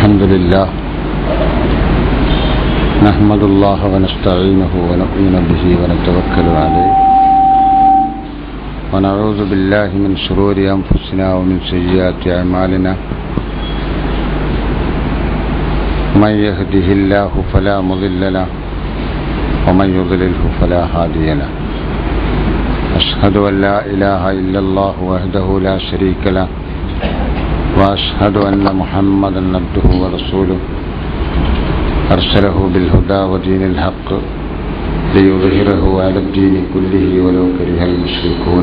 الحمد لله نحمد الله ونستعينه ونؤمن به ونتوكل عليه ونعوذ بالله من شرور أنفسنا ومن سيئات أعمالنا من يهده الله فلا مضل له ومن يضلله فلا هادي له أشهد أن لا إله إلا الله وحده لا شريك له وأشهد أن محمدا عبده ورسوله أرسله بالهدى ودين الحق ليظهره على الدين كله ولو كره المشركون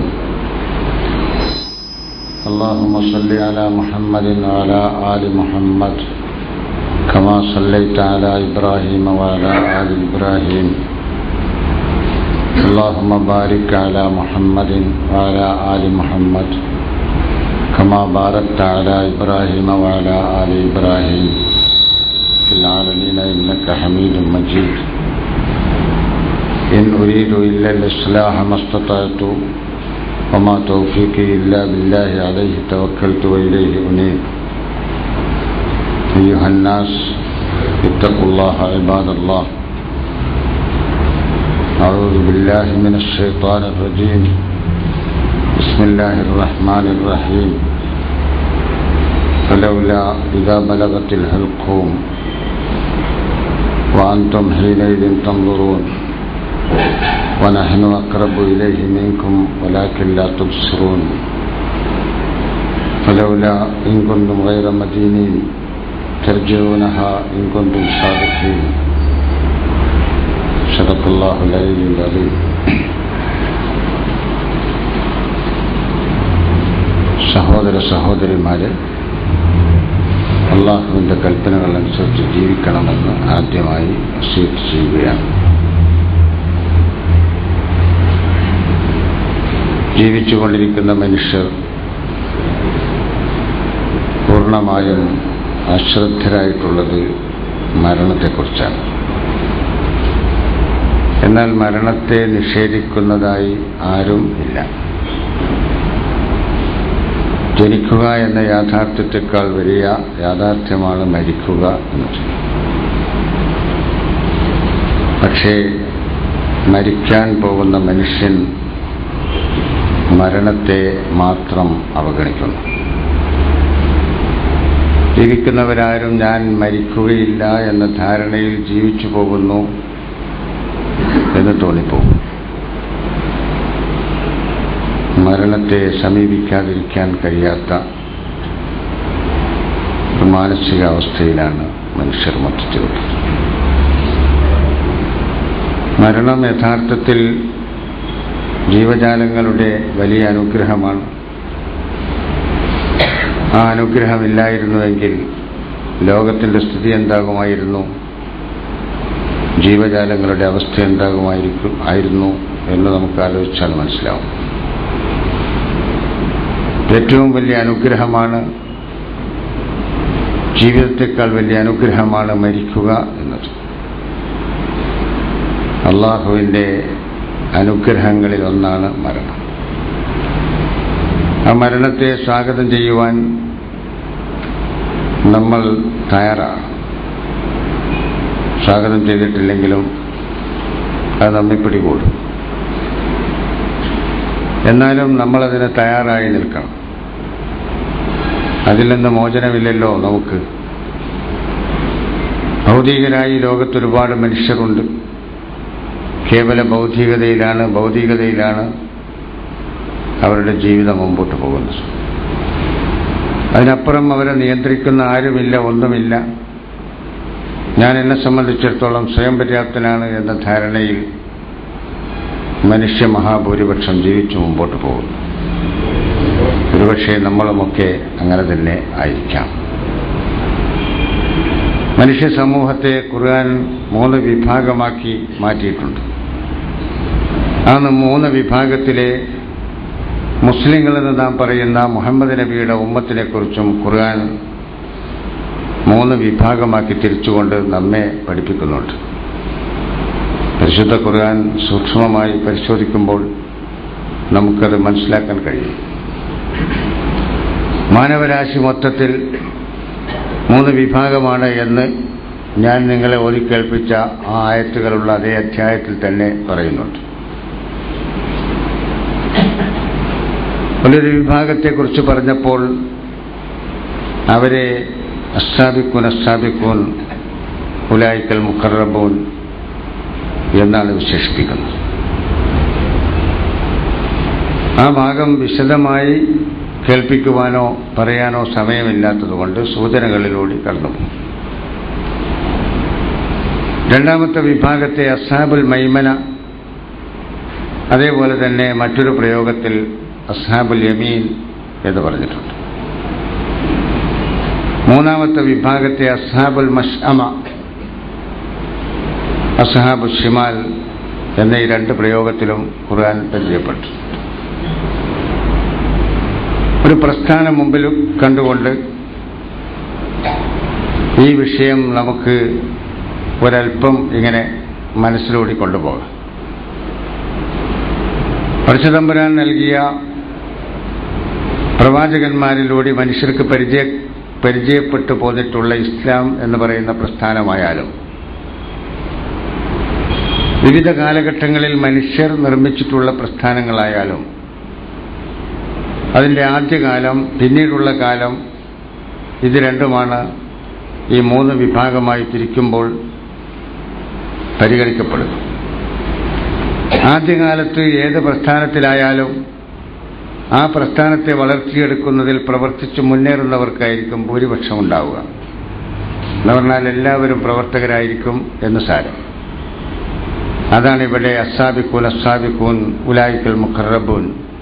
اللهم صل على محمد وعلى آل محمد كما صليت على إبراهيم وعلى آل إبراهيم اللهم بارك على محمد وعلى آل محمد كما باركت على إبراهيم وعلى آل إبراهيم في العالمين إنك حميد مجيد إن أريد إلا الإصلاح ما استطعت وما توفيقي إلا بالله عليه توكلت وإليه أنيب أيها الناس اتقوا الله عباد الله أعوذ بالله من الشيطان الرجيم بسم الله الرحمن الرحيم فلولا إذا بلغت الحلقوم وأنتم حينئذ تنظرون ونحن أقرب إليه منكم ولكن لا تبصرون فلولا إن كنتم غير مدينين ترجعونها إن كنتم صادقين صدق الله العلي العظيم സഹോദര സഹോദരിമാരെ അള്ളാഹുവിൻ്റെ കൽപ്പനകൾ അനുസരിച്ച് ജീവിക്കണമെന്ന് ആദ്യമായി വസീത്ത് ചെയ്യുകയാണ് ജീവിച്ചുകൊണ്ടിരിക്കുന്ന മനുഷ്യർ പൂർണ്ണമായും അശ്രദ്ധരായിട്ടുള്ളത് മരണത്തെക്കുറിച്ചാണ് എന്നാൽ മരണത്തെ നിഷേധിക്കുന്നതായി ആരും ഇല്ല ജനിക്കുക എന്ന യാഥാർത്ഥ്യത്തെക്കാൾ വലിയ യാഥാർത്ഥ്യമാണ് മരിക്കുക എന്നത് പക്ഷേ മരിക്കാൻ പോകുന്ന മനുഷ്യൻ മരണത്തെ മാത്രം അവഗണിക്കുന്നു ജീവിക്കുന്നവരാരും ഞാൻ മരിക്കുകയില്ല എന്ന ധാരണയിൽ ജീവിച്ചു പോകുന്നു എന്ന് തോന്നിപ്പോകും മരണത്തെ സമീപിക്കാതിരിക്കാൻ കഴിയാത്ത ഒരു മാനസികാവസ്ഥയിലാണ് മനുഷ്യർ മൊത്തത്തിലുള്ളത് മരണം യഥാർത്ഥത്തിൽ ജീവജാലങ്ങളുടെ വലിയ അനുഗ്രഹമാണ് ആ അനുഗ്രഹമില്ലായിരുന്നുവെങ്കിൽ ലോകത്തിൻ്റെ സ്ഥിതി എന്താകുമായിരുന്നു ജീവജാലങ്ങളുടെ അവസ്ഥ എന്താകുമായിരിക്കും ആയിരുന്നു എന്ന് നമുക്ക് ആലോചിച്ചാൽ മനസ്സിലാവും ഏറ്റവും വലിയ അനുഗ്രഹമാണ് ജീവിതത്തെക്കാൾ വലിയ അനുഗ്രഹമാണ് മരിക്കുക എന്നത് അള്ളാഹുവിൻ്റെ അനുഗ്രഹങ്ങളിൽ ഒന്നാണ് മരണം ആ മരണത്തെ സ്വാഗതം ചെയ്യുവാൻ നമ്മൾ തയ്യാറാണ് സ്വാഗതം ചെയ്തിട്ടില്ലെങ്കിലും അത് നമ്മെ പിടികൂടും എന്നാലും നമ്മളതിന് തയ്യാറായി നിൽക്കണം അതിൽ നിന്ന് മോചനമില്ലല്ലോ നമുക്ക് ഭൗതികരായി ലോകത്ത് ഒരുപാട് മനുഷ്യരുണ്ട് കേവല ഭൗതികതയിലാണ് ഭൗതികതയിലാണ് അവരുടെ ജീവിതം മുമ്പോട്ട് പോകുന്നത് അതിനപ്പുറം അവരെ നിയന്ത്രിക്കുന്ന ആരുമില്ല ഒന്നുമില്ല ഞാൻ എന്നെ സംബന്ധിച്ചിടത്തോളം സ്വയം പര്യാപ്തനാണ് എന്ന ധാരണയിൽ മനുഷ്യ മഹാഭൂരിപക്ഷം ജീവിച്ചു മുമ്പോട്ട് പോകുന്നു ഒരുപക്ഷെ നമ്മളുമൊക്കെ അങ്ങനെ തന്നെ ആയിരിക്കാം മനുഷ്യ സമൂഹത്തെ ഖുർആൻ മൂന്ന് വിഭാഗമാക്കി മാറ്റിയിട്ടുണ്ട് ആ മൂന്ന് വിഭാഗത്തിലെ മുസ്ലിങ്ങളെന്ന് നാം പറയുന്ന മുഹമ്മദ് നബിയുടെ ഉമ്മത്തിനെക്കുറിച്ചും ഖുർആൻ മൂന്ന് വിഭാഗമാക്കി തിരിച്ചുകൊണ്ട് നമ്മെ പഠിപ്പിക്കുന്നുണ്ട് പരിശുദ്ധ ഖുർആൻ സൂക്ഷ്മമായി പരിശോധിക്കുമ്പോൾ നമുക്കത് മനസ്സിലാക്കാൻ കഴിയും മാനവരാശി മൊത്തത്തിൽ മൂന്ന് വിഭാഗമാണ് എന്ന് ഞാൻ നിങ്ങളെ ഓതിക്കേൽപ്പിച്ച ആ ആയത്തുകളുള്ള അതേ അധ്യായത്തിൽ തന്നെ പറയുന്നുണ്ട് ഒരു വിഭാഗത്തെക്കുറിച്ച് പറഞ്ഞപ്പോൾ അവരെ അസ്സാബിക്കൂൻ അസ്സാബിക്കൂൻ ഉലായിക്കൽ മുഖറബൂൻ എന്നാണ് വിശേഷിപ്പിക്കുന്നത് ആ ഭാഗം വിശദമായി കേൾപ്പിക്കുവാനോ പറയാനോ സമയമില്ലാത്തതുകൊണ്ട് സൂചനകളിലൂടെ കടന്നുപോകും രണ്ടാമത്തെ വിഭാഗത്തെ അസാബുൽ മൈമന അതേപോലെ തന്നെ മറ്റൊരു പ്രയോഗത്തിൽ അസാബുൽ യമീൻ എന്ന് പറഞ്ഞിട്ടുണ്ട് മൂന്നാമത്തെ വിഭാഗത്തെ അസ്ഹാബുൽ മഷ്അമ അസ്ഹാബുൽ ഷിമാൽ എന്ന ഈ രണ്ട് പ്രയോഗത്തിലും ഖുർആൻ പരിചയപ്പെട്ടു ഒരു പ്രസ്ഥാനം മുമ്പിൽ കണ്ടുകൊണ്ട് ഈ വിഷയം നമുക്ക് ഒരല്പം ഇങ്ങനെ മനസ്സിലൂടി കൊണ്ടുപോകാം പരിശുദ്ധമ്പരാൻ നൽകിയ പ്രവാചകന്മാരിലൂടെ മനുഷ്യർക്ക് പരിചയ പരിചയപ്പെട്ടു പോന്നിട്ടുള്ള ഇസ്ലാം എന്ന് പറയുന്ന പ്രസ്ഥാനമായാലും വിവിധ കാലഘട്ടങ്ങളിൽ മനുഷ്യർ നിർമ്മിച്ചിട്ടുള്ള പ്രസ്ഥാനങ്ങളായാലും അതിൻ്റെ ആദ്യകാലം പിന്നീടുള്ള കാലം ഇത് രണ്ടുമാണ് ഈ മൂന്ന് വിഭാഗമായി തിരിക്കുമ്പോൾ പരിഗണിക്കപ്പെടുന്നു ആദ്യകാലത്ത് ഏത് പ്രസ്ഥാനത്തിലായാലും ആ പ്രസ്ഥാനത്തെ വളർത്തിയെടുക്കുന്നതിൽ പ്രവർത്തിച്ചു മുന്നേറുന്നവർക്കായിരിക്കും ഭൂരിപക്ഷം ഉണ്ടാവുക എന്ന് പറഞ്ഞാൽ എല്ലാവരും പ്രവർത്തകരായിരിക്കും എന്ന് സാരം അതാണ് ഇവിടെ അസാബിക്കൂൻ അസാബിക്കൂൻ ഉലായിക്കൽ മുഖറബൂൻ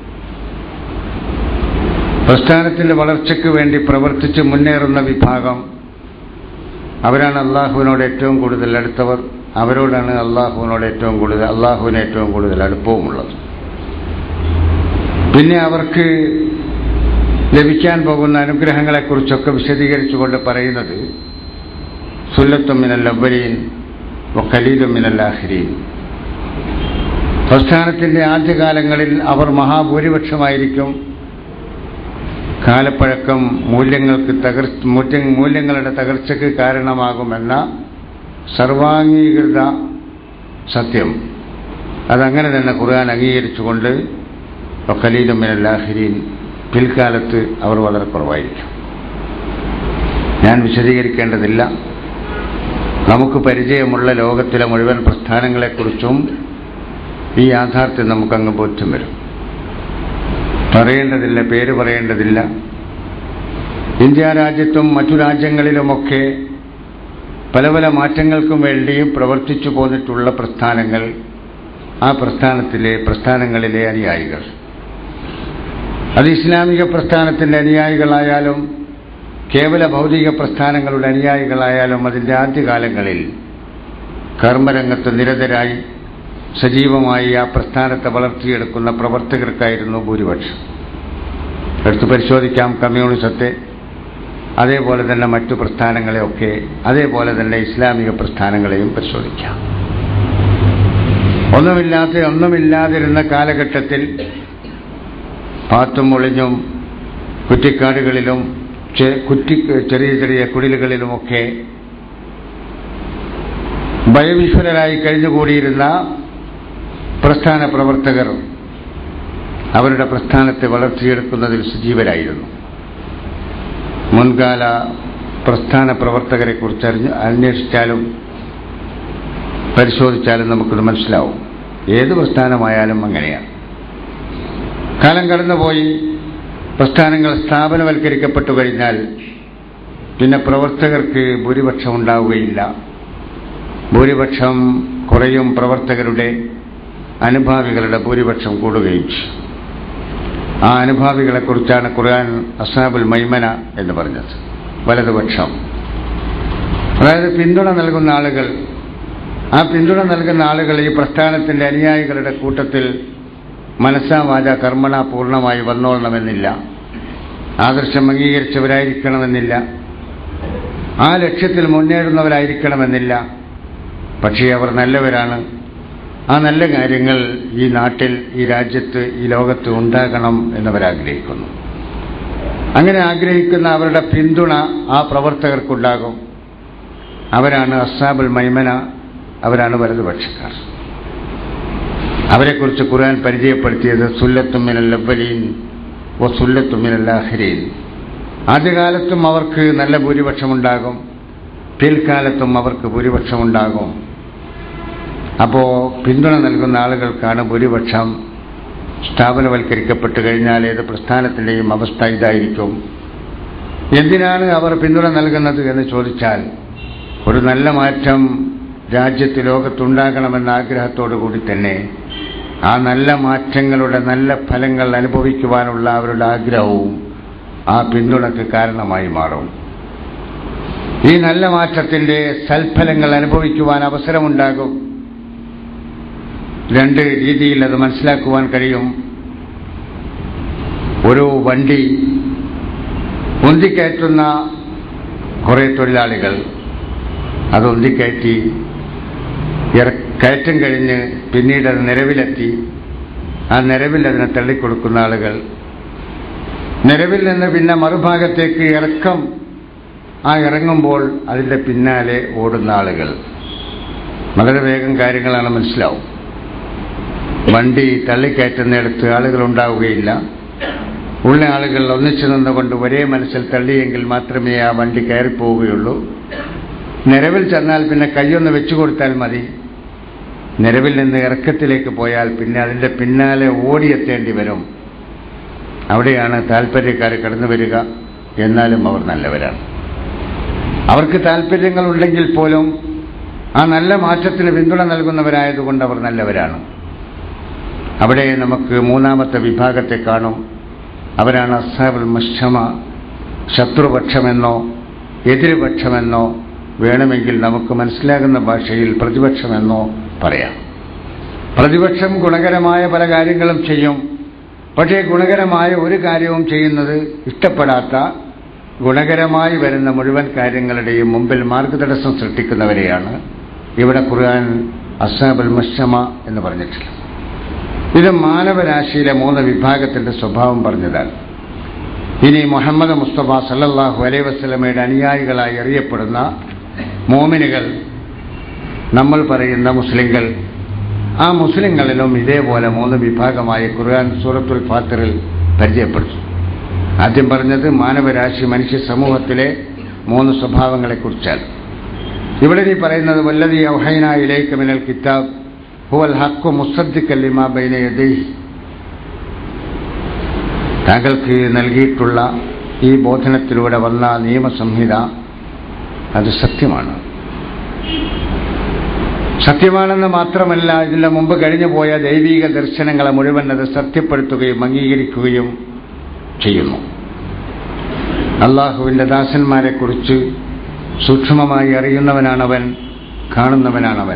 പ്രസ്ഥാനത്തിന്റെ വളർച്ചയ്ക്ക് വേണ്ടി പ്രവർത്തിച്ച് മുന്നേറുന്ന വിഭാഗം അവരാണ് അള്ളാഹുവിനോട് ഏറ്റവും കൂടുതൽ അടുത്തവർ അവരോടാണ് അള്ളാഹുവിനോട് ഏറ്റവും കൂടുതൽ അള്ളാഹുവിന് ഏറ്റവും കൂടുതൽ അടുപ്പവുമുള്ളത് പിന്നെ അവർക്ക് ലഭിക്കാൻ പോകുന്ന അനുഗ്രഹങ്ങളെക്കുറിച്ചൊക്കെ വിശദീകരിച്ചുകൊണ്ട് പറയുന്നത് സുല്ലത്തുമിനൽ അവരീൻ ഖലീലുമിനൽ ആഹിരീൻ പ്രസ്ഥാനത്തിന്റെ ആദ്യകാലങ്ങളിൽ അവർ മഹാഭൂരിപക്ഷമായിരിക്കും കാലപ്പഴക്കം മൂല്യങ്ങൾക്ക് തകർ മൂല്യങ്ങളുടെ തകർച്ചയ്ക്ക് കാരണമാകുമെന്ന സർവാംഗീകൃത സത്യം അതങ്ങനെ തന്നെ ഖുർആൻ അംഗീകരിച്ചുകൊണ്ട് ഖലീലുമിനല്ലാഹിരീൻ പിൽക്കാലത്ത് അവർ വളരെ കുറവായിരിക്കും ഞാൻ വിശദീകരിക്കേണ്ടതില്ല നമുക്ക് പരിചയമുള്ള ലോകത്തിലെ മുഴുവൻ പ്രസ്ഥാനങ്ങളെക്കുറിച്ചും ഈ യാഥാർത്ഥ്യം നമുക്കങ്ങ് ബോധ്യം വരും പറയേണ്ടതില്ല പേര് പറയേണ്ടതില്ല ഇന്ത്യ രാജ്യത്തും മറ്റു രാജ്യങ്ങളിലുമൊക്കെ പല പല മാറ്റങ്ങൾക്കും വേണ്ടിയും പ്രവർത്തിച്ചു പോന്നിട്ടുള്ള പ്രസ്ഥാനങ്ങൾ ആ പ്രസ്ഥാനത്തിലെ പ്രസ്ഥാനങ്ങളിലെ അനുയായികൾ അത് ഇസ്ലാമിക പ്രസ്ഥാനത്തിൻ്റെ അനുയായികളായാലും കേവല ഭൗതിക പ്രസ്ഥാനങ്ങളുടെ അനുയായികളായാലും അതിൻ്റെ ആദ്യകാലങ്ങളിൽ കർമ്മരംഗത്ത് നിരതരായി സജീവമായി ആ പ്രസ്ഥാനത്തെ വളർത്തിയെടുക്കുന്ന പ്രവർത്തകർക്കായിരുന്നു ഭൂരിപക്ഷം എടുത്തു പരിശോധിക്കാം കമ്മ്യൂണിസത്തെ അതേപോലെ തന്നെ മറ്റു പ്രസ്ഥാനങ്ങളെയൊക്കെ അതേപോലെ തന്നെ ഇസ്ലാമിക പ്രസ്ഥാനങ്ങളെയും പരിശോധിക്കാം ഒന്നുമില്ലാത്ത ഒന്നുമില്ലാതിരുന്ന കാലഘട്ടത്തിൽ പാത്തും ഒളിഞ്ഞും കുറ്റിക്കാടുകളിലും കുറ്റി ചെറിയ ചെറിയ കുടിലുകളിലുമൊക്കെ ഭയവിഹ്വലരായി കഴിഞ്ഞുകൂടിയിരുന്ന പ്രസ്ഥാന പ്രവർത്തകർ അവരുടെ പ്രസ്ഥാനത്തെ വളർത്തിയെടുക്കുന്നതിൽ സജീവരായിരുന്നു മുൻകാല പ്രസ്ഥാന പ്രവർത്തകരെക്കുറിച്ച് അറിഞ്ഞ് അന്വേഷിച്ചാലും പരിശോധിച്ചാലും നമുക്കത് മനസ്സിലാവും ഏത് പ്രസ്ഥാനമായാലും അങ്ങനെയാണ് കാലം കടന്നുപോയി പ്രസ്ഥാനങ്ങൾ സ്ഥാപനവൽക്കരിക്കപ്പെട്ടു കഴിഞ്ഞാൽ പിന്നെ പ്രവർത്തകർക്ക് ഭൂരിപക്ഷം ഉണ്ടാവുകയില്ല ഭൂരിപക്ഷം കുറയും പ്രവർത്തകരുടെ അനുഭാവികളുടെ ഭൂരിപക്ഷം കൂടുകയും ചെയ്യും ആ അനുഭാവികളെക്കുറിച്ചാണ് ഖുർആൻ അസാബുൽ മൈമന എന്ന് പറഞ്ഞത് വലതുപക്ഷം അതായത് പിന്തുണ നൽകുന്ന ആളുകൾ ആ പിന്തുണ നൽകുന്ന ആളുകൾ ഈ പ്രസ്ഥാനത്തിന്റെ അനുയായികളുടെ കൂട്ടത്തിൽ മനസ്സാ വാച കർമ്മണ പൂർണ്ണമായി വന്നോളണമെന്നില്ല ആദർശം അംഗീകരിച്ചവരായിരിക്കണമെന്നില്ല ആ ലക്ഷ്യത്തിൽ മുന്നേറുന്നവരായിരിക്കണമെന്നില്ല പക്ഷേ അവർ നല്ലവരാണ് ആ നല്ല കാര്യങ്ങൾ ഈ നാട്ടിൽ ഈ രാജ്യത്ത് ഈ ലോകത്ത് ഉണ്ടാകണം എന്നവരാഗ്രഹിക്കുന്നു അങ്ങനെ ആഗ്രഹിക്കുന്ന അവരുടെ പിന്തുണ ആ പ്രവർത്തകർക്കുണ്ടാകും അവരാണ് അസാബുൽ മൈമന അവരാണ് വലതുപക്ഷക്കാർ അവരെക്കുറിച്ച് ഖുർആൻ പരിചയപ്പെടുത്തിയത് സുല്ലത്തുമിനൽ അവലീൻ ഓ സുല്ലത്തുമിനൽ ആഹിരീൻ ആദ്യകാലത്തും അവർക്ക് നല്ല ഭൂരിപക്ഷമുണ്ടാകും പിൽക്കാലത്തും അവർക്ക് ഭൂരിപക്ഷമുണ്ടാകും അപ്പോൾ പിന്തുണ നൽകുന്ന ആളുകൾക്കാണ് ഭൂരിപക്ഷം സ്ഥാപനവൽക്കരിക്കപ്പെട്ടു കഴിഞ്ഞാൽ ഏത് പ്രസ്ഥാനത്തിൻ്റെയും അവസ്ഥ ഇതായിരിക്കും എന്തിനാണ് അവർ പിന്തുണ നൽകുന്നത് എന്ന് ചോദിച്ചാൽ ഒരു നല്ല മാറ്റം രാജ്യത്ത് ലോകത്തുണ്ടാകണമെന്ന ആഗ്രഹത്തോടു കൂടി തന്നെ ആ നല്ല മാറ്റങ്ങളുടെ നല്ല ഫലങ്ങൾ അനുഭവിക്കുവാനുള്ള അവരുടെ ആഗ്രഹവും ആ പിന്തുണക്ക് കാരണമായി മാറും ഈ നല്ല മാറ്റത്തിന്റെ സൽഫലങ്ങൾ അനുഭവിക്കുവാൻ അവസരമുണ്ടാകും രണ്ട് രീതിയിൽ അത് മനസ്സിലാക്കുവാൻ കഴിയും ഒരു വണ്ടി ഉന്തിക്കയറ്റുന്ന കുറേ തൊഴിലാളികൾ അത് ഉന്തിക്കയറ്റി കയറ്റം കഴിഞ്ഞ് പിന്നീട് അത് നിലവിലെത്തി ആ നിലവിൽ അതിനെ തള്ളിക്കൊടുക്കുന്ന ആളുകൾ നിലവിൽ നിന്ന് പിന്നെ മറുഭാഗത്തേക്ക് ഇറക്കം ആ ഇറങ്ങുമ്പോൾ അതിൻ്റെ പിന്നാലെ ഓടുന്ന ആളുകൾ വളരെ വേഗം കാര്യങ്ങളാണ് മനസ്സിലാവും വണ്ടി തള്ളിക്കയറ്റുന്നിടത്ത് ആളുകൾ ഉണ്ടാവുകയില്ല ഉള്ള ആളുകൾ ഒന്നിച്ചു നിന്നുകൊണ്ട് ഒരേ മനസ്സിൽ തള്ളിയെങ്കിൽ മാത്രമേ ആ വണ്ടി കയറിപ്പോവുകയുള്ളൂ നിലവിൽ ചെന്നാൽ പിന്നെ കൈയൊന്ന് വെച്ചു കൊടുത്താൽ മതി നിലവിൽ നിന്ന് ഇറക്കത്തിലേക്ക് പോയാൽ പിന്നെ അതിൻ്റെ പിന്നാലെ ഓടിയെത്തേണ്ടി വരും അവിടെയാണ് താല്പര്യക്കാർ കടന്നു വരിക എന്നാലും അവർ നല്ലവരാണ് അവർക്ക് താല്പര്യങ്ങൾ ഉണ്ടെങ്കിൽ പോലും ആ നല്ല മാറ്റത്തിന് പിന്തുണ നൽകുന്നവരായതുകൊണ്ട് അവർ നല്ലവരാണ് അവിടെ നമുക്ക് മൂന്നാമത്തെ വിഭാഗത്തെ കാണും അവരാണ് അസാബുൽ മഷമ ശത്രുപക്ഷമെന്നോ എതിരുപക്ഷമെന്നോ വേണമെങ്കിൽ നമുക്ക് മനസ്സിലാകുന്ന ഭാഷയിൽ പ്രതിപക്ഷമെന്നോ പറയാം പ്രതിപക്ഷം ഗുണകരമായ പല കാര്യങ്ങളും ചെയ്യും പക്ഷേ ഗുണകരമായ ഒരു കാര്യവും ചെയ്യുന്നത് ഇഷ്ടപ്പെടാത്ത ഗുണകരമായി വരുന്ന മുഴുവൻ കാര്യങ്ങളുടെയും മുമ്പിൽ മാർഗതടസ്സം സൃഷ്ടിക്കുന്നവരെയാണ് ഇവിടെ ഖുർആൻ അസാബുൽ മഷമ എന്ന് പറഞ്ഞിട്ടുള്ളത് ഇത് മാനവരാശിയിലെ മൂന്ന് വിഭാഗത്തിന്റെ സ്വഭാവം പറഞ്ഞതാണ് ഇനി മുഹമ്മദ് മുസ്തഫ സല്ലല്ലാഹു അലൈഹി വസ്ലമയുടെ അനുയായികളായി അറിയപ്പെടുന്ന മോമിനുകൾ നമ്മൾ പറയുന്ന മുസ്ലിങ്ങൾ ആ മുസ്ലിങ്ങളിലും ഇതേപോലെ മൂന്ന് വിഭാഗമായി ഖുർആൻ സൂറത്തുൽ ഫാത്തിറിൽ പരിചയപ്പെടുത്തും ആദ്യം പറഞ്ഞത് മാനവരാശി മനുഷ്യ സമൂഹത്തിലെ മൂന്ന് സ്വഭാവങ്ങളെക്കുറിച്ചാണ് ഇവിടെ നീ പറയുന്നത് വല്ലതി ഔഹൈന ഇലൈക മിനൽ കിതാബ് ഹുവൽ ഹക്കു മുസദ്ദിക്കല്ലിമാ ബൈന യദൈഹി താങ്കൾക്ക് നൽകിയിട്ടുള്ള ഈ ബോധനത്തിലൂടെ വന്ന നിയമസംഹിത അത് സത്യമാണ് സത്യമാണെന്ന് മാത്രമല്ല ഇതിന്റെ മുമ്പ് കഴിഞ്ഞു പോയ ദൈവിക ദർശനങ്ങളെ മുഴുവൻ അത് സത്യപ്പെടുത്തുകയും അംഗീകരിക്കുകയും ചെയ്യുന്നു അള്ളാഹുവിന്റെ ദാസന്മാരെക്കുറിച്ച് സൂക്ഷ്മമായി അറിയുന്നവനാണവൻ കാണുന്നവനാണവൻ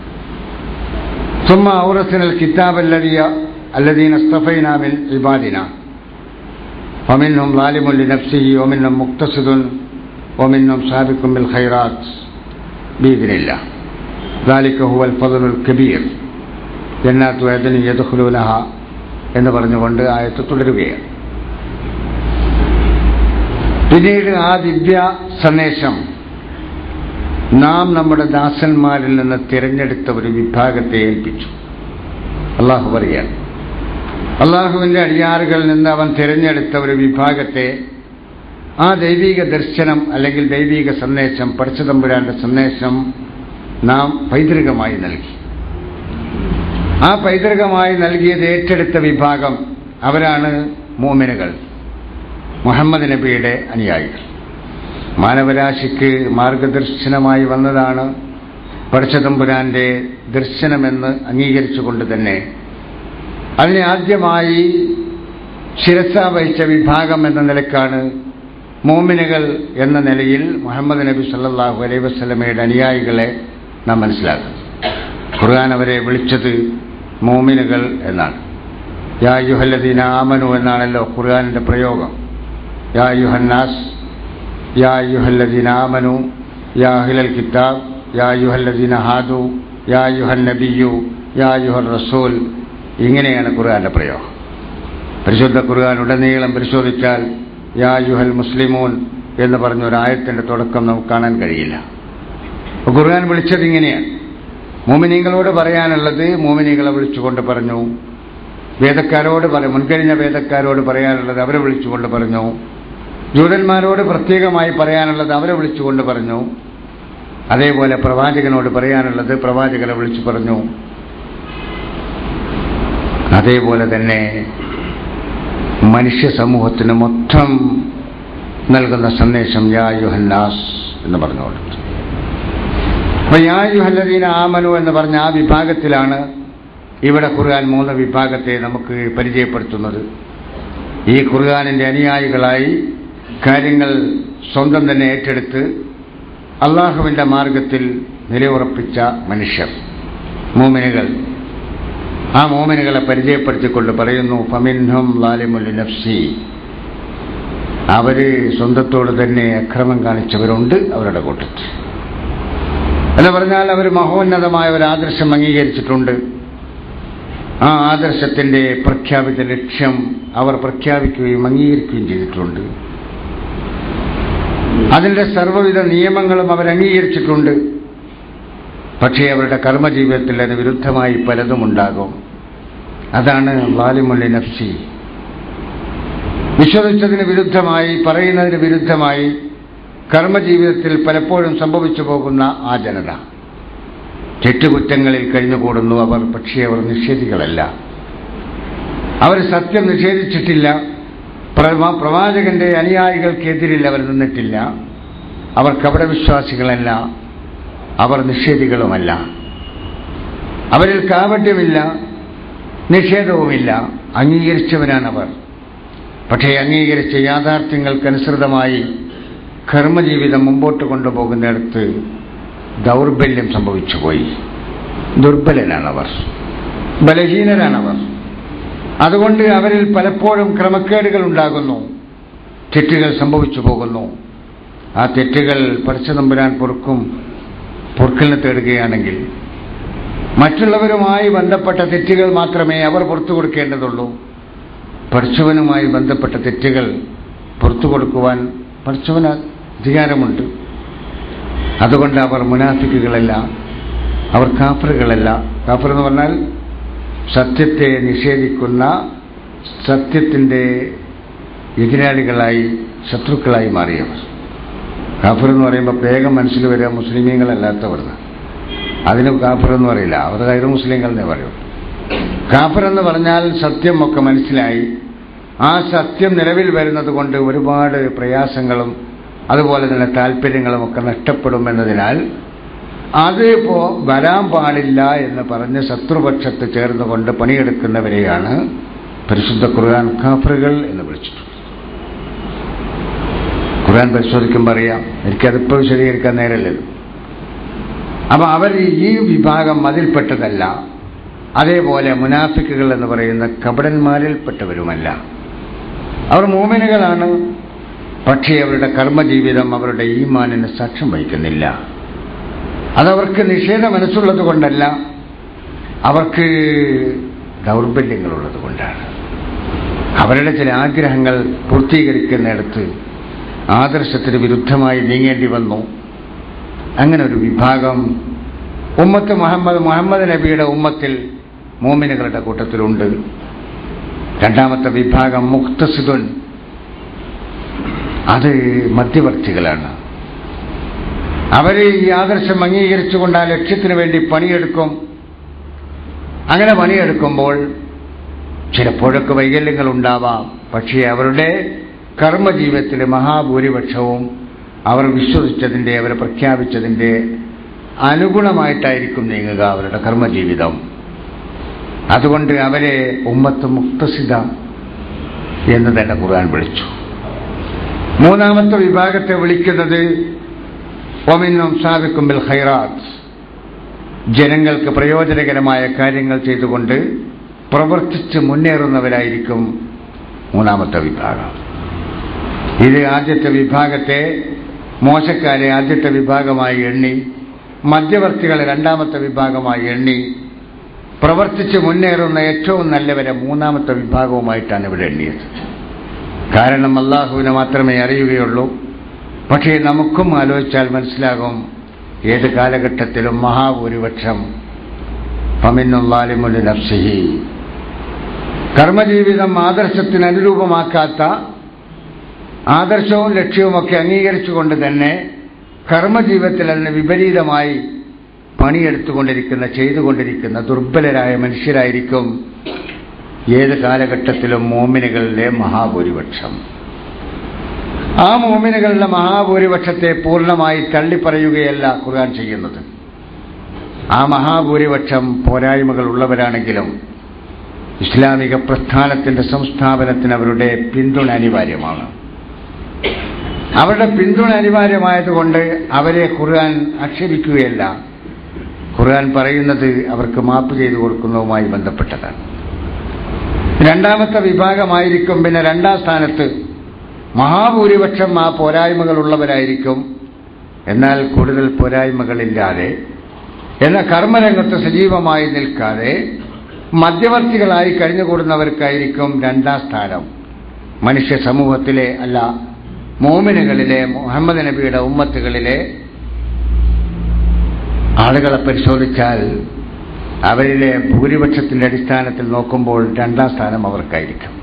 ثم أورثنا الكتاب الذي الذين اصطفينا من عبادنا ومنهم ظالم لنفسه ومنهم مقتصد ومنهم سابق بالخيرات بإذن الله ذلك هو الفضل الكبير جنات عدن يدخلونها എന്ന് പറഞ്ഞുകൊണ്ട് ആയത്ത് തുടരുകയാണ് പിന്നീട് ആ ദിവ്യ സന്ദേശം നാം നമ്മുടെ ദാസന്മാരിൽ നിന്ന് തിരഞ്ഞെടുത്ത ഒരു വിഭാഗത്തെ ഏൽപ്പിച്ചു അള്ളാഹു പറയാൻ അള്ളാഹുവിന്റെ അടിയാറുകളിൽ നിന്ന് അവൻ തിരഞ്ഞെടുത്ത ഒരു വിഭാഗത്തെ ആ ദൈവിക ദർശനം അല്ലെങ്കിൽ ദൈവിക സന്ദേശം പഠിച്ചതമ്പുരാന്റെ സന്ദേശം നാം പൈതൃകമായി നൽകി ആ പൈതൃകമായി നൽകിയത് ഏറ്റെടുത്ത വിഭാഗം അവരാണ് മോമിനുകൾ മുഹമ്മദ് നബിയുടെ അനുയായികൾ മാനവരാശിക്ക് മാർഗദർശനമായി വന്നതാണ് പഠിച്ചതമ്പുരാന്റെ ദർശനമെന്ന് അംഗീകരിച്ചുകൊണ്ട് തന്നെ അതിനെ ആദ്യമായി ശിരസ വഹിച്ച വിഭാഗം എന്ന നിലക്കാണ് മോമിനുകൾ എന്ന നിലയിൽ മുഹമ്മദ് നബി സല്ലാഹു അലൈ വസ്ലമയുടെ അനുയായികളെ നാം മനസ്സിലാക്കുന്നത് ഖുർആൻ അവരെ വിളിച്ചത് മോമിനുകൾ എന്നാണ് യാ യുഹല്ലദീന ആമനു എന്നാണല്ലോ ഖുർആാനിന്റെ പ്രയോഗം യാ യുഹന്നാസ് യാ യുഹല്ലദീന ആമനു യാ അഹിലൽ കിതാബ് യാ യുഹല്ലദീന ഹാദു യാ യുഹൻ നബിയു യാ യുഹൽ റസൂൽ ഇങ്ങനെയാണ് ഖുർആാന്റെ പ്രയോഗം പരിശുദ്ധ ഖുർആൻ ഉടനീളം പരിശോധിച്ചാൽ യാ യുഹൽ മുസ്ലിമൂൻ എന്ന് പറഞ്ഞ ഒരു ആയത്തിന്റെ തുടക്കം നമുക്ക് കാണാൻ കഴിയില്ല അപ്പൊ ഖുർആൻ വിളിച്ചത് ഇങ്ങനെയാണ് മോമിനികളോട് പറയാനുള്ളത് മോമിനികളെ വിളിച്ചുകൊണ്ട് പറഞ്ഞു വേദക്കാരോട് പറ മുൻകഴിഞ്ഞ വേദക്കാരോട് പറയാനുള്ളത് അവരെ വിളിച്ചുകൊണ്ട് പറഞ്ഞു ജൂതന്മാരോട് പ്രത്യേകമായി പറയാനുള്ളത് അവരെ വിളിച്ചുകൊണ്ട് പറഞ്ഞു അതേപോലെ പ്രവാചകനോട് പറയാനുള്ളത് പ്രവാചകനെ വിളിച്ചു പറഞ്ഞു അതേപോലെ തന്നെ മനുഷ്യ സമൂഹത്തിന് മൊത്തം നൽകുന്ന സന്ദേശം യാ യുഹന്നാസ് എന്ന് പറഞ്ഞു കൊടുത്തു അപ്പൊ യാ യുഹല്ലദീന ആമനു എന്ന് പറഞ്ഞ ആ വിഭാഗത്തിലാണ് ഇവിടെ ഖുർആൻ മൂന്ന് വിഭാഗത്തെ നമുക്ക് പരിചയപ്പെടുത്തുന്നത് ഈ ഖുർആാനിന്റെ അനുയായികളായി കാര്യങ്ങൾ സ്വന്തം തന്നെ ഏറ്റെടുത്ത് അള്ളാഹുവിന്റെ മാർഗത്തിൽ നിലയുറപ്പിച്ച മനുഷ്യർ മോമിനുകൾ ആ മോമിനുകളെ പരിചയപ്പെടുത്തിക്കൊണ്ട് പറയുന്നു ഫമിൻഹും ലാലിമുല്ലി നഫ്സി അവര് സ്വന്തത്തോട് തന്നെ അക്രമം കാണിച്ചവരുണ്ട് അവരുടെ കൂട്ടത്തിൽ എന്ന് പറഞ്ഞാൽ അവർ മഹോന്നതമായ ഒരു ആദർശം അംഗീകരിച്ചിട്ടുണ്ട് ആ ആദർശത്തിന്റെ പ്രഖ്യാപിത ലക്ഷ്യം അവർ പ്രഖ്യാപിക്കുകയും അംഗീകരിക്കുകയും ചെയ്തിട്ടുണ്ട് അതിന്റെ സർവ്വവിധ നിയമങ്ങളും അവർ അംഗീകരിച്ചിട്ടുണ്ട് പക്ഷേ അവരുടെ കർമ്മജീവിതത്തിൽ അതിന് വിരുദ്ധമായി പലതും ഉണ്ടാകും അതാണ് ലാലിമുള്ളി നഫ്സി വിശ്വസിച്ചതിന് വിരുദ്ധമായി പറയുന്നതിന് വിരുദ്ധമായി കർമ്മജീവിതത്തിൽ പലപ്പോഴും സംഭവിച്ചു പോകുന്ന ആ ജനത തെറ്റുകുറ്റങ്ങളിൽ കഴിഞ്ഞുകൂടുന്നു അവർ പക്ഷേ അവർ നിഷേധികളല്ല അവർ സത്യം നിഷേധിച്ചിട്ടില്ല പ്രവാ- പ്രവാചകന്റെ അനുയായികൾക്കെതിരിൽ അവർ നിന്നിട്ടില്ല അവർ കപടവിശ്വാസികളല്ല അവർ നിഷേധികളുമല്ല അവരിൽ കാപട്യമില്ല നിഷേധവുമില്ല അംഗീകരിച്ചവരാണവർ പക്ഷേ അംഗീകരിച്ച യാഥാർത്ഥ്യങ്ങൾക്കനുസൃതമായി കർമ്മജീവിതം മുമ്പോട്ട് കൊണ്ടുപോകുന്നിടത്ത് ദൗർബല്യം സംഭവിച്ചുപോയി ദുർബലനാണവർ ബലഹീനരാണവർ അതുകൊണ്ട് അവരിൽ പലപ്പോഴും ക്രമക്കേടുകൾ ഉണ്ടാകുന്നു തെറ്റുകൾ സംഭവിച്ചു പോകുന്നു ആ തെറ്റുകൾ പറിച്ചുതമ്പുരാൻ പൊറുക്കും പൊറുക്കലിന് തേടുകയാണെങ്കിൽ മറ്റുള്ളവരുമായി ബന്ധപ്പെട്ട തെറ്റുകൾ മാത്രമേ അവർ പുറത്തു കൊടുക്കേണ്ടതുള്ളൂ പഠിച്ചവനുമായി ബന്ധപ്പെട്ട തെറ്റുകൾ പുറത്തു കൊടുക്കുവാൻ പഠിച്ചവന് അധികാരമുണ്ട് അതുകൊണ്ട് അവർ മുനാഫിക്കുകളല്ല അവർ കാഫറുകളല്ല കാഫർ എന്ന് പറഞ്ഞാൽ സത്യത്തെ നിഷേധിക്കുന്ന സത്യത്തിൻ്റെ എതിരാളികളായി ശത്രുക്കളായി മാറിയവർ കാഫർ എന്ന് പറയുമ്പോൾ വേഗം മനസ്സിൽ വരിക മുസ്ലിമീങ്ങളല്ലാത്തവർ അതിന് കാഫർ എന്ന് പറയില്ല അവർ കയറ് മുസ്ലിങ്ങൾ എന്നേ പറയൂ കാഫർ എന്ന് പറഞ്ഞാൽ സത്യമൊക്കെ മനസ്സിലായി ആ സത്യം നിലവിൽ വരുന്നത് കൊണ്ട് ഒരുപാട് പ്രയാസങ്ങളും അതുപോലെ തന്നെ താല്പര്യങ്ങളും ഒക്കെ നഷ്ടപ്പെടുമെന്നതിനാൽ അത് ഇപ്പോ വരാൻ പാടില്ല എന്ന് പറഞ്ഞ് ശത്രുപക്ഷത്ത് ചേർന്നുകൊണ്ട് പണിയെടുക്കുന്നവരെയാണ് പരിശുദ്ധ ഖുർആൻ കാഫറുകൾ എന്ന് വിളിച്ചിട്ടുള്ളത് ഖുർആൻ പരിശോധിക്കുമ്പോൾ അറിയാം എനിക്കതിപ്പോൾ വിശദീകരിക്കാൻ നേരല്ലല്ലോ അപ്പൊ അവർ ഈ വിഭാഗം അതിൽപ്പെട്ടതല്ല അതേപോലെ മുനാഫിക്കുകൾ എന്ന് പറയുന്ന കപടന്മാരിൽപ്പെട്ടവരുമല്ല അവർ മൂമിനുകളാണ് പക്ഷേ അവരുടെ കർമ്മജീവിതം അവരുടെ ഈമാനിന് സാക്ഷ്യം വഹിക്കുന്നില്ല അതവർക്ക് നിഷേധ മനസ്സുള്ളത് കൊണ്ടല്ല അവർക്ക് ദൗർബല്യങ്ങളുള്ളത് കൊണ്ടാണ് അവരുടെ ചില ആഗ്രഹങ്ങൾ പൂർത്തീകരിക്കുന്നിടത്ത് ആദർശത്തിന് വിരുദ്ധമായി നീങ്ങേണ്ടി വന്നു അങ്ങനെ ഒരു വിഭാഗം ഉമ്മത്ത് മുഹമ്മദ് മുഹമ്മദ് നബിയുടെ ഉമ്മത്തിൽ മോമിനുകളുടെ കൂട്ടത്തിലുണ്ട് രണ്ടാമത്തെ വിഭാഗം മുക്തസിദുൻ അത് മധ്യവർത്തികളാണ് അവർ ഈ ആദർശം അംഗീകരിച്ചുകൊണ്ട് ആ ലക്ഷ്യത്തിന് വേണ്ടി പണിയെടുക്കും അങ്ങനെ പണിയെടുക്കുമ്പോൾ ചിലപ്പോഴൊക്കെ വൈകല്യങ്ങൾ ഉണ്ടാവാം പക്ഷേ അവരുടെ കർമ്മജീവിതത്തിലെ മഹാഭൂരിപക്ഷവും അവർ വിശ്വസിച്ചതിൻ്റെ അവർ പ്രഖ്യാപിച്ചതിൻ്റെ അനുഗുണമായിട്ടായിരിക്കും നീങ്ങുക അവരുടെ കർമ്മജീവിതം അതുകൊണ്ട് അവരെ ഉമ്മത്ത് മുക്തസിത എന്ന് തന്നെ ഖുർആൻ വിളിച്ചു മൂന്നാമത്തെ വിഭാഗത്തെ വിളിക്കുന്നത് ഒമിന്നും സാബിക്കും ബിൽ ഖൈറാത്ത് ജനങ്ങൾക്ക് പ്രയോജനകരമായ കാര്യങ്ങൾ ചെയ്തുകൊണ്ട് പ്രവർത്തിച്ച് മുന്നേറുന്നവരായിരിക്കും മൂന്നാമത്തെ വിഭാഗം ഇത് ആദ്യത്തെ വിഭാഗത്തെ മോശക്കാരെ ആദ്യത്തെ വിഭാഗമായി എണ്ണി മധ്യവർത്തികളെ രണ്ടാമത്തെ വിഭാഗമായി എണ്ണി പ്രവർത്തിച്ച് മുന്നേറുന്ന ഏറ്റവും നല്ലവരെ മൂന്നാമത്തെ വിഭാഗവുമായിട്ടാണ് ഇവിടെ എണ്ണിയത് കാരണം അള്ളാഹുവിനെ മാത്രമേ അറിയുകയുള്ളൂ പക്ഷേ നമുക്കും ആലോചിച്ചാൽ മനസ്സിലാകും ഏത് കാലഘട്ടത്തിലും മഹാഭൂരിപക്ഷം പമിന്നുല്ലാലിമുൽ നഫ്സിഹി കർമ്മജീവിതം ആദർശത്തിന് അനുരൂപമാക്കാത്ത ആദർശവും ലക്ഷ്യവുമൊക്കെ അംഗീകരിച്ചുകൊണ്ട് തന്നെ കർമ്മജീവിതത്തിൽ അതിന് വിപരീതമായി പണിയെടുത്തുകൊണ്ടിരിക്കുന്ന ചെയ്തുകൊണ്ടിരിക്കുന്ന ദുർബലരായ മനുഷ്യരായിരിക്കും ഏത് കാലഘട്ടത്തിലും മോമിനുകളിലെ മഹാഭൂരിപക്ഷം ആ മോമിനുകളുടെ മഹാഭൂരിപക്ഷത്തെ പൂർണ്ണമായി തള്ളിപ്പറയുകയല്ല ഖുർആൻ ചെയ്യുന്നത് ആ മഹാഭൂരിപക്ഷം പോരായ്മകൾ ഉള്ളവരാണെങ്കിലും ഇസ്ലാമിക പ്രസ്ഥാനത്തിന്റെ സംസ്ഥാപനത്തിന് അവരുടെ പിന്തുണ അനിവാര്യമാണ് അവരുടെ പിന്തുണ അനിവാര്യമായതുകൊണ്ട് അവരെ ഖുർആൻ ആക്ഷേപിക്കുകയല്ല ഖുർആൻ പറയുന്നത് അവർക്ക് മാപ്പ് ചെയ്തു കൊടുക്കുന്നതുമായി ബന്ധപ്പെട്ടതാണ് രണ്ടാമത്തെ വിഭാഗമായിരിക്കും പിന്നെ രണ്ടാം സ്ഥാനത്ത് മഹാഭൂരിപക്ഷം ആ പോരായ്മകളുള്ളവരായിരിക്കും എന്നാൽ കൂടുതൽ പോരായ്മകളില്ലാതെ എന്ന കർമ്മരംഗത്ത് സജീവമായി നിൽക്കാതെ മധ്യവർത്തികളായി കഴിഞ്ഞുകൂടുന്നവർക്കായിരിക്കും രണ്ടാം സ്ഥാനം മനുഷ്യ സമൂഹത്തിലെ അല്ല മോമിനുകളിലെ മുഹമ്മദ് നബിയുടെ ഉമ്മത്തുകളിലെ ആളുകളെ പരിശോധിച്ചാൽ അവരിലെ ഭൂരിപക്ഷത്തിന്റെ അടിസ്ഥാനത്തിൽ നോക്കുമ്പോൾ രണ്ടാം സ്ഥാനം അവർക്കായിരിക്കും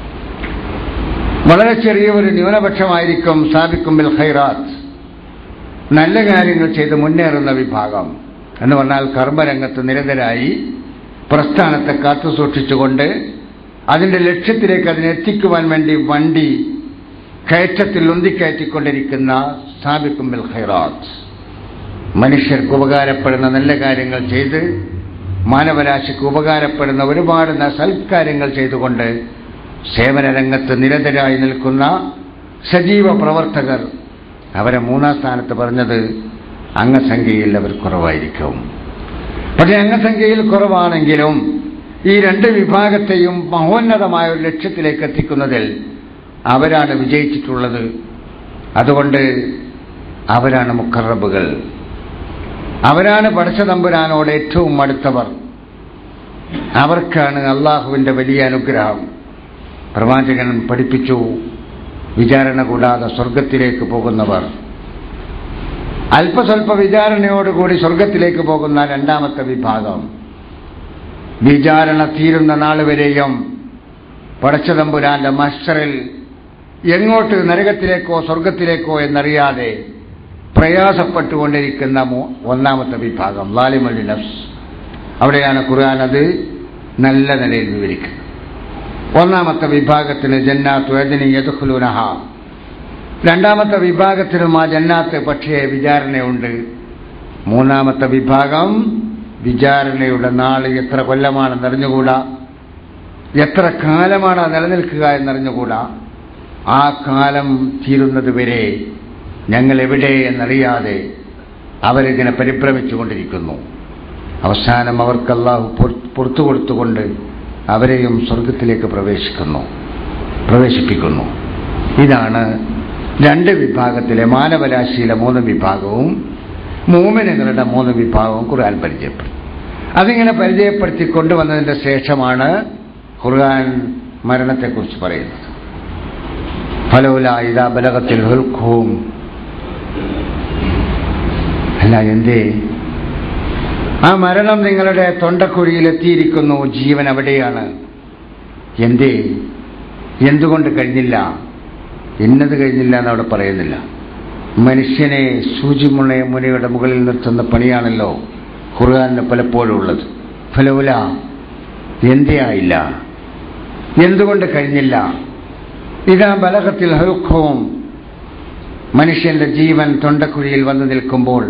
വളരെ ചെറിയ ഒരു ന്യൂനപക്ഷമായിരിക്കും സാബിക്കുമ്പിൽ ഖൈറാത്ത് നല്ല കാര്യങ്ങൾ ചെയ്ത് മുന്നേറുന്ന വിഭാഗം എന്ന് പറഞ്ഞാൽ കർമ്മരംഗത്ത് നിരന്തരായി പ്രസ്ഥാനത്തെ കാത്തുസൂക്ഷിച്ചുകൊണ്ട് അതിന്റെ ലക്ഷ്യത്തിലേക്ക് അതിനെത്തിക്കുവാൻ വേണ്ടി വണ്ടി കയറ്റത്തിൽ ഉന്തിക്കയറ്റിക്കൊണ്ടിരിക്കുന്ന സാബിക്കുമ്പിൽ ഖൈറാത്ത് മനുഷ്യർക്ക് ഉപകാരപ്പെടുന്ന നല്ല കാര്യങ്ങൾ ചെയ്ത് മാനവരാശിക്ക് ഉപകാരപ്പെടുന്ന ഒരുപാട് സൽക്കാര്യങ്ങൾ ചെയ്തുകൊണ്ട് സേവന രംഗത്ത് നിരന്തരായി നിൽക്കുന്ന സജീവ പ്രവർത്തകർ അവരെ മൂന്നാം സ്ഥാനത്ത് പറഞ്ഞത് അംഗസംഖ്യയിൽ അവർ കുറവായിരിക്കും പക്ഷേ അംഗസംഖ്യയിൽ കുറവാണെങ്കിലും ഈ രണ്ട് വിഭാഗത്തെയും മഹോന്നതമായ ഒരു ലക്ഷ്യത്തിലേക്ക് എത്തിക്കുന്നതിൽ അവരാണ് വിജയിച്ചിട്ടുള്ളത് അതുകൊണ്ട് അവരാണ് മുഖറബുകൾ അവരാണ് പടച്ചതമ്പുരാനോട് ഏറ്റവും അടുത്തവർ അവർക്കാണ് അള്ളാഹുവിന്റെ വലിയ അനുഗ്രഹം പ്രവാചകൻ പഠിപ്പിച്ചു വിചാരണ കൂടാതെ സ്വർഗത്തിലേക്ക് പോകുന്നവർ അല്പസ്വല്പ വിചാരണയോടുകൂടി സ്വർഗത്തിലേക്ക് പോകുന്ന രണ്ടാമത്തെ വിഭാഗം വിചാരണ തീരുന്ന നാൾ വരെയും പടച്ചതമ്പുരാന്റെ മസ്റ്ററിൽ എങ്ങോട്ട് നരകത്തിലേക്കോ സ്വർഗത്തിലേക്കോ എന്നറിയാതെ പ്രയാസപ്പെട്ടുകൊണ്ടിരിക്കുന്ന ഒന്നാമത്തെ വിഭാഗം ലാലിമലി നഫ്സ് അവിടെയാണ് ഖുർആൻ അത് നല്ല നിലയിൽ വിവരിക്കുന്നത് ഒന്നാമത്തെ വിഭാഗത്തിന് ജന്നാത്ത് വേദനി യദുഖുലുനഹ രണ്ടാമത്തെ വിഭാഗത്തിനും ആ ജന്നാത്ത് പക്ഷേ വിചാരണയുണ്ട് മൂന്നാമത്തെ വിഭാഗം വിചാരണയുടെ നാള് എത്ര കൊല്ലമാണെന്ന് അറിഞ്ഞുകൂടാ എത്ര കാലമാണ് നിലനിൽക്കുക എന്നറിഞ്ഞുകൂടാ ആ കാലം തീരുന്നത് വരെ ഞങ്ങൾ എവിടെ എന്നറിയാതെ അവരിങ്ങനെ പരിഭ്രമിച്ചുകൊണ്ടിരിക്കുന്നു അവസാനം അവർക്ക് അള്ളാഹു പുറത്തു കൊടുത്തുകൊണ്ട് അവരെയും സ്വർഗത്തിലേക്ക് പ്രവേശിക്കുന്നു പ്രവേശിപ്പിക്കുന്നു ഇതാണ് രണ്ട് വിഭാഗത്തിലെ മാനവരാശിയിലെ മൂന്ന് വിഭാഗവും മൂമിനുകളുടെ മൂന്ന് വിഭാഗവും ഖുർആൻ പരിചയപ്പെടുത്തി അതിങ്ങനെ പരിചയപ്പെടുത്തി കൊണ്ടുവന്നതിന്റെ ശേഷമാണ് ഖുർആൻ മരണത്തെക്കുറിച്ച് പറയുന്നത് ഫലൗല ഇതാ ബലകത്തിൽ ഹുൽഖൂം അല്ല എന്തേ ആ മരണം നിങ്ങളുടെ തൊണ്ടക്കുഴിയിൽ എത്തിയിരിക്കുന്നു ജീവൻ അവിടെയാണ് എന്തേ എന്തുകൊണ്ട് കഴിഞ്ഞില്ല ഇന്നത് കഴിഞ്ഞില്ല എന്നവിടെ പറയുന്നില്ല മനുഷ്യനെ സൂചിമുണ മുനയുടെ മുകളിൽ നിർത്തുന്ന പണിയാണല്ലോ ഖുർആാനിന് പലപ്പോഴും ഉള്ളത് ഫലവുല എന്തേ ആയില്ല എന്തുകൊണ്ട് കഴിഞ്ഞില്ല ഇതാ ബലകത്തിൽ ഹുഖവും മനുഷ്യന്റെ ജീവൻ തൊണ്ടക്കുഴിയിൽ വന്നു നിൽക്കുമ്പോൾ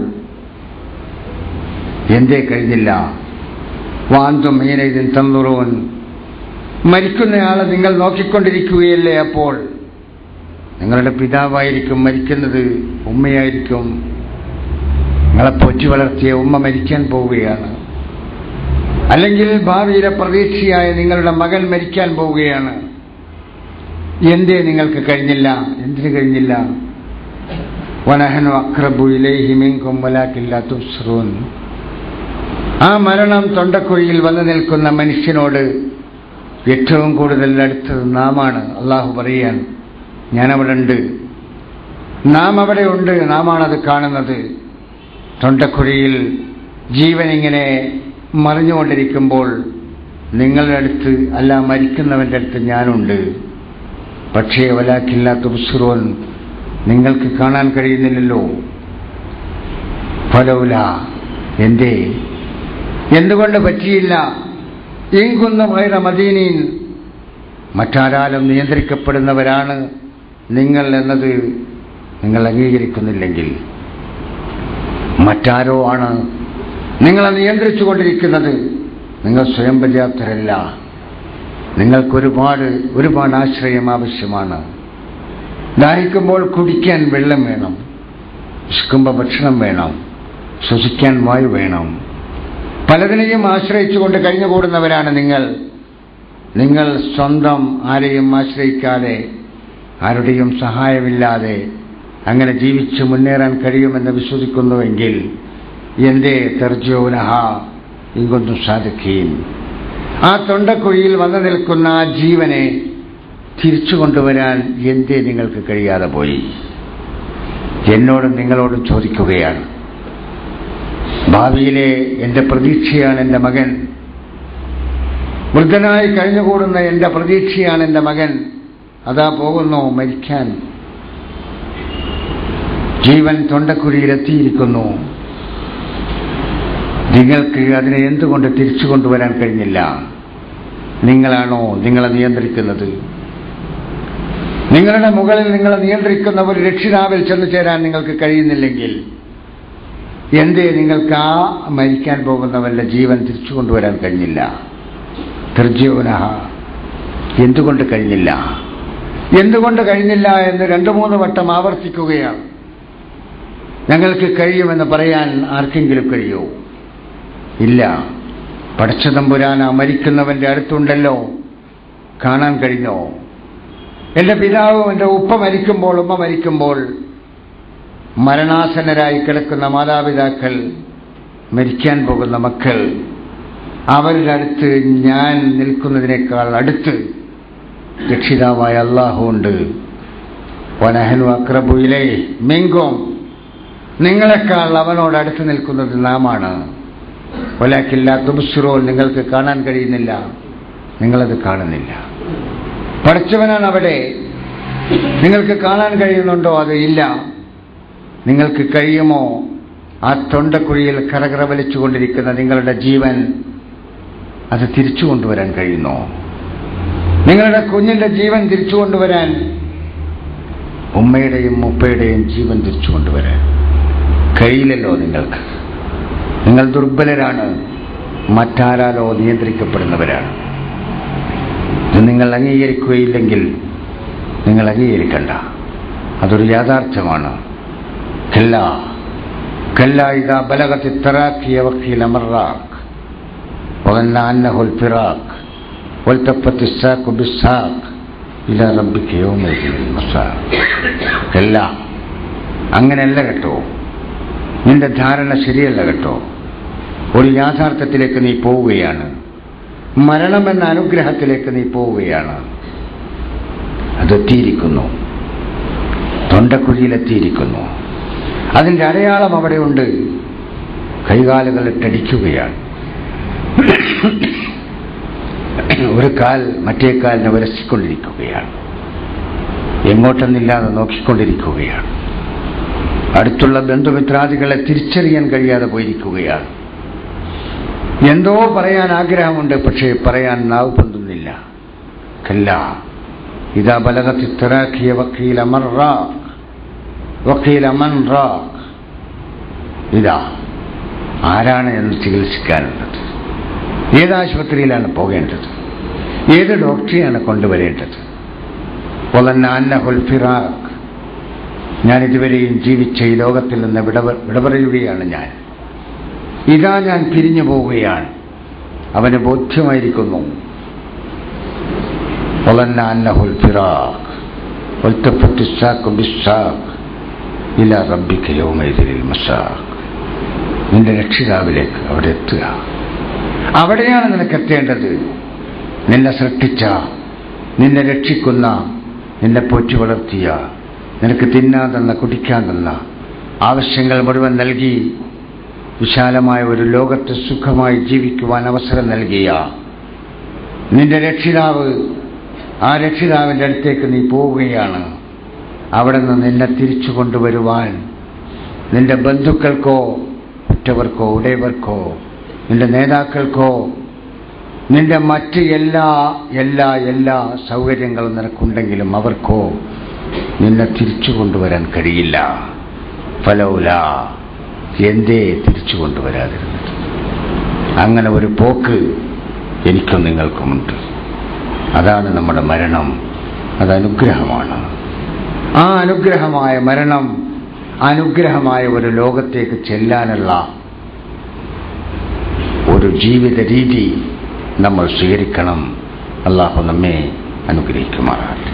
എന്തേ കഴിഞ്ഞില്ല വാന്തും മീനൈതിൻ തന്നുറൂൻ മരിക്കുന്നയാളെ നിങ്ങൾ നോക്കിക്കൊണ്ടിരിക്കുകയല്ലേ അപ്പോൾ നിങ്ങളുടെ പിതാവായിരിക്കും മരിക്കുന്നത് ഉമ്മയായിരിക്കും നിങ്ങളെ പൊറ്റി വളർത്തിയ ഉമ്മ മരിക്കാൻ പോവുകയാണ് അല്ലെങ്കിൽ ഭാവിയിലെ പ്രതീക്ഷയായ നിങ്ങളുടെ മകൻ മരിക്കാൻ പോവുകയാണ് എന്തേ നിങ്ങൾക്ക് കഴിഞ്ഞില്ല എന്തിനു കഴിഞ്ഞില്ല വനഹനു അക്രബു ഇലൈഹി മിൻകും വലാക്കില്ല തുസ്റൂൻ ആ മരണം തൊണ്ടക്കുഴിയിൽ വന്നു നിൽക്കുന്ന മനുഷ്യനോട് ഏറ്റവും കൂടുതൽ അടുത്തത് നാമാണ് അള്ളാഹു പറയാൻ ഞാനവിടെ ഉണ്ട് നാം അവിടെ ഉണ്ട് നാമാണത് കാണുന്നത് തൊണ്ടക്കുഴിയിൽ ജീവൻ ഇങ്ങനെ മറിഞ്ഞുകൊണ്ടിരിക്കുമ്പോൾ നിങ്ങളുടെ അടുത്ത് അല്ല മരിക്കുന്നവൻ്റെ അടുത്ത് ഞാനുണ്ട് പക്ഷേ വലാക്കില്ലാത്ത ബുസുറോൻ നിങ്ങൾക്ക് കാണാൻ കഴിയുന്നില്ലല്ലോ ഫലൗല എന്തേ എന്തുകൊണ്ട് പറ്റിയില്ല ഇങ്കുന്ന വൈറ മദീനീൻ മറ്റാരാലും നിയന്ത്രിക്കപ്പെടുന്നവരാണ് നിങ്ങൾ എന്നത് നിങ്ങൾ അംഗീകരിക്കുന്നില്ലെങ്കിൽ മറ്റാരോ ആണ് നിങ്ങളെ നിയന്ത്രിച്ചു കൊണ്ടിരിക്കുന്നത് നിങ്ങൾ സ്വയം പര്യാപ്തരല്ല നിങ്ങൾക്കൊരുപാട് ഒരുപാട് ആശ്രയം ആവശ്യമാണ് ദാഹിക്കുമ്പോൾ കുടിക്കാൻ വെള്ളം വേണം വിശക്കുമ്പോൾ ഭക്ഷണം വേണം ശ്വസിക്കാൻ വായു വേണം പലതിനെയും ആശ്രയിച്ചുകൊണ്ട് കഴിഞ്ഞുകൂടുന്നവരാണ് നിങ്ങൾ നിങ്ങൾ സ്വന്തം ആരെയും ആശ്രയിക്കാതെ ആരുടെയും സഹായമില്ലാതെ അങ്ങനെ ജീവിച്ച് മുന്നേറാൻ കഴിയുമെന്ന് വിശ്വസിക്കുന്നുവെങ്കിൽ എന്തേ തെർജോനഹ ഇങ്ങൊന്നും സാധിക്കുകയും ആ തൊണ്ടക്കുഴിയിൽ വന്നു നിൽക്കുന്ന ആ ജീവനെ തിരിച്ചു കൊണ്ടുവരാൻ എന്തേ നിങ്ങൾക്ക് കഴിയാതെ പോയി എന്നോടും നിങ്ങളോടും ചോദിക്കുകയാണ് ഭാവിയിലെ എൻ്റെ പ്രതീക്ഷയാണ് എൻ്റെ മകൻ വൃദ്ധനായി കഴിഞ്ഞുകൂടുന്ന എൻ്റെ പ്രതീക്ഷയാണ് എൻ്റെ മകൻ അതാ പോകുന്നു മരിക്കാൻ ജീവൻ തൊണ്ടക്കുഴിയിലെത്തിയിരിക്കുന്നു നിങ്ങൾക്ക് അതിനെ എന്തുകൊണ്ട് തിരിച്ചു കൊണ്ടുവരാൻ കഴിഞ്ഞില്ല നിങ്ങളാണോ നിങ്ങളെ നിയന്ത്രിക്കുന്നത് നിങ്ങളുടെ മുകളിൽ നിങ്ങളെ നിയന്ത്രിക്കുന്ന ഒരു രക്ഷിതാവിൽ ചെന്നു ചേരാൻ നിങ്ങൾക്ക് കഴിയുന്നില്ലെങ്കിൽ എന്തേ നിങ്ങൾക്ക് ആ മരിക്കാൻ പോകുന്നവരുടെ ജീവൻ തിരിച്ചു കൊണ്ടുവരാൻ കഴിഞ്ഞില്ല തീർജീവനഹ എന്തുകൊണ്ട് കഴിഞ്ഞില്ല എന്തുകൊണ്ട് കഴിഞ്ഞില്ല എന്ന് രണ്ടു മൂന്ന് വട്ടം ആവർത്തിക്കുകയാണ് ഞങ്ങൾക്ക് കഴിയുമെന്ന് പറയാൻ ആർക്കെങ്കിലും കഴിയോ ഇല്ല പടച്ചതമ്പുരാൻ ആ മരിക്കുന്നവന്റെ അടുത്തുണ്ടല്ലോ കാണാൻ കഴിഞ്ഞോ എന്റെ പിതാവും എന്റെ ഉപ്പ മരിക്കുമ്പോൾ ഉമ്മ മരിക്കുമ്പോൾ മരണാസന്നരായി കിടക്കുന്ന മാതാപിതാക്കൾ മരിക്കാൻ പോകുന്ന മക്കൾ അവരുടെ അടുത്ത് ഞാൻ നിൽക്കുന്നതിനേക്കാൾ അടുത്ത് രക്ഷിതാവായ അള്ളാഹു ഉണ്ട് വനഹനു അക്രബുയിലെ മിങ്കും നിങ്ങളെക്കാൾ അവനോട് അടുത്ത് നിൽക്കുന്നത് നാമാണ് ഒലാക്കില്ല തുബുസുറോൽ നിങ്ങൾക്ക് കാണാൻ കഴിയുന്നില്ല നിങ്ങളത് കാണുന്നില്ല പഠിച്ചവനാണ് അവിടെ നിങ്ങൾക്ക് കാണാൻ കഴിയുന്നുണ്ടോ അത് ഇല്ല നിങ്ങൾക്ക് കഴിയുമോ ആ തൊണ്ടക്കുഴിയിൽ കറകറ വലിച്ചുകൊണ്ടിരിക്കുന്ന നിങ്ങളുടെ ജീവൻ അത് തിരിച്ചു കൊണ്ടുവരാൻ കഴിയുന്നോ നിങ്ങളുടെ കുഞ്ഞിന്റെ ജീവൻ തിരിച്ചു കൊണ്ടുവരാൻ ഉമ്മയുടെയും ഉപ്പയുടെയും ജീവൻ തിരിച്ചു കൊണ്ടുവരാൻ കഴിയില്ലല്ലോ നിങ്ങൾക്ക് നിങ്ങൾ ദുർബലരാണ് മറ്റാരാലോ നിയന്ത്രിക്കപ്പെടുന്നവരാണ് ഇത് നിങ്ങൾ അംഗീകരിക്കുകയില്ലെങ്കിൽ നിങ്ങൾ അംഗീകരിക്കണ്ട അതൊരു യാഥാർത്ഥ്യമാണ് കല്ല കല്ല ഇതാ ബലകത്തി തറാക്കിയ വക്കീൽ അമറാഖ് وظن أنه الفراق والتفت الساق بالساق إلى ربك يومئذ المساق കല്ല അങ്ങനെയല്ല കേട്ടോ നിന്റെ ധാരണ ശരിയല്ല കേട്ടോ ഒരു യാഥാർത്ഥ്യത്തിലേക്ക് നീ പോവുകയാണ് മരണമെന്ന അനുഗ്രഹത്തിലേക്ക് നീ പോവുകയാണ് അതെത്തിയിരിക്കുന്നു തൊണ്ടക്കുഴിയിലെത്തിയിരിക്കുന്നു അതിൻ്റെ അടയാളം അവിടെയുണ്ട് കൈകാലുകൾ ഇട്ടടിക്കുകയാണ് ഒരു കാൽ മറ്റേ കാലിനെ ഉരസിക്കൊണ്ടിരിക്കുകയാണ് എങ്ങോട്ടെന്നില്ലാതെ നോക്കിക്കൊണ്ടിരിക്കുകയാണ് അടുത്തുള്ള ബന്ധുമിത്രാദികളെ തിരിച്ചറിയാൻ കഴിയാതെ പോയിരിക്കുകയാണ് എന്തോ പറയാൻ ആഗ്രഹമുണ്ട് പക്ഷേ പറയാൻ നാവ് പൊന്തുന്നില്ല കല്ല ഇതാ ബലകത്തി തിറാക്കിയ വക്കീൽ അമർ വക്കീൽ അമൻ ഇതാ ആരാണ് എന്ന് ചികിത്സിക്കാനുള്ളത് ഏത് ആശുപത്രിയിലാണ് പോകേണ്ടത് ഏത് ഡോക്ടറെയാണ് കൊണ്ടുവരേണ്ടത് ഒലന്നാന്നഹുൽ ഫിറാഖ് ഞാൻ ഇതുവരെയും ജീവിച്ച ഈ ലോകത്തിൽ നിന്ന് വിട വിടപറയുകയാണ് ഞാൻ ഇതാ ഞാൻ പിരിഞ്ഞു പോവുകയാണ് അവന് ബോധ്യമായിരിക്കുന്നു ഒലന്നാന്നഹുൽ ഫിറാഖ് والتفت الساق بالساق إلى ربك يومئذ المساق നിന്റെ രക്ഷിതാവിലേക്ക് അവിടെ എത്തുക അവിടെയാണ് നിനക്ക് എത്തേണ്ടത് നിന്നെ സൃഷ്ടിച്ച നിന്നെ രക്ഷിക്കുന്ന നിന്നെ പോറ്റി വളർത്തിയ നിനക്ക് തിന്നാൻ തന്ന കുടിക്കാൻ തന്ന ആവശ്യങ്ങൾ മുഴുവൻ നൽകി വിശാലമായ ഒരു ലോകത്ത് സുഖമായി ജീവിക്കുവാൻ അവസരം നൽകിയ നിന്റെ രക്ഷിതാവ് ആ രക്ഷിതാവിൻ്റെ അടുത്തേക്ക് നീ പോവുകയാണ് അവിടെ നിന്ന് നിന്നെ തിരിച്ചു കൊണ്ടുവരുവാൻ നിന്റെ ബന്ധുക്കൾക്കോ ഉറ്റവർക്കോ ഉടയവർക്കോ നിന്റെ നേതാക്കൾക്കോ നിന്റെ മറ്റ് എല്ലാ എല്ലാ എല്ലാ സൗകര്യങ്ങളും നിനക്കുണ്ടെങ്കിലും അവർക്കോ നിന്നെ തിരിച്ചു കൊണ്ടുവരാൻ കഴിയില്ല ഫലൗല എന്തേ തിരിച്ചു കൊണ്ടുവരാതിരുന്നത് അങ്ങനെ ഒരു പോക്ക് എനിക്കും നിങ്ങൾക്കുമുണ്ട് അതാണ് നമ്മുടെ മരണം അത് അനുഗ്രഹമാണ് ആ അനുഗ്രഹമായ മരണം അനുഗ്രഹമായ ഒരു ലോകത്തേക്ക് ചെല്ലാനുള്ള ഒരു ജീവിത രീതി നമ്മൾ സ്വീകരിക്കണം അള്ളാഹു നമ്മെ അനുഗ്രഹിക്കുമാറാകട്ടെ